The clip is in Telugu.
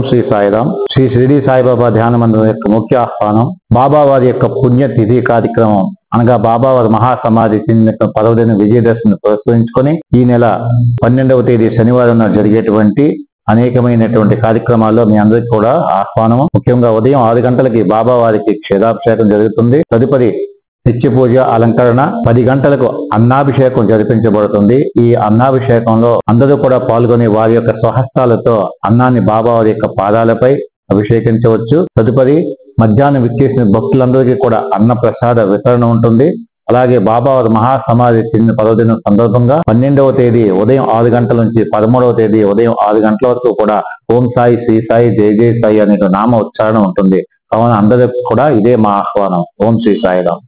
శ్రీ సాయిరాం శ్రీ షిరిడి సాయిబాబా ధ్యాన మందిరం యొక్క ముఖ్య ఆహ్వానం బాబా వారి యొక్క పుణ్య తిథి కార్యక్రమం అనగా బాబా వారి మహాసమాధి చెందిన పదవదిన విజయదశమిని పురస్కరించుకొని ఈ నెల పన్నెండవ తేదీ శనివారం నాడు జరిగేటువంటి అనేకమైనటువంటి కార్యక్రమాల్లో మీ అందరికీ కూడా ఆహ్వానం ముఖ్యంగా ఉదయం ఆరు గంటలకి బాబా వారికి క్షీరాభిషేకం జరుగుతుంది తదుపరి నిత్య పూజ అలంకరణ పది గంటలకు అన్నాభిషేకం జరిపించబడుతుంది ఈ అన్నాభిషేకంలో అందరూ కూడా పాల్గొని వారి యొక్క స్వహస్తాలతో అన్నాన్ని బాబా వారి యొక్క పాదాలపై అభిషేకించవచ్చు తదుపరి మధ్యాహ్నం విచ్చేసిన భక్తులందరికీ కూడా అన్న ప్రసాద వితరణ ఉంటుంది అలాగే బాబా వారి మహాసమాధి చెందిన పర్వదినం సందర్భంగా పన్నెండవ తేదీ ఉదయం ఆరు గంటల నుంచి పదమూడవ తేదీ ఉదయం ఆరు గంటల వరకు కూడా ఓం సాయి శ్రీ సాయి జై జై సాయి అనే నామ ఉచ్చారణ ఉంటుంది కావున అందరికి కూడా ఇదే మా ఆహ్వానం ఓం శ్రీ సాయిరాం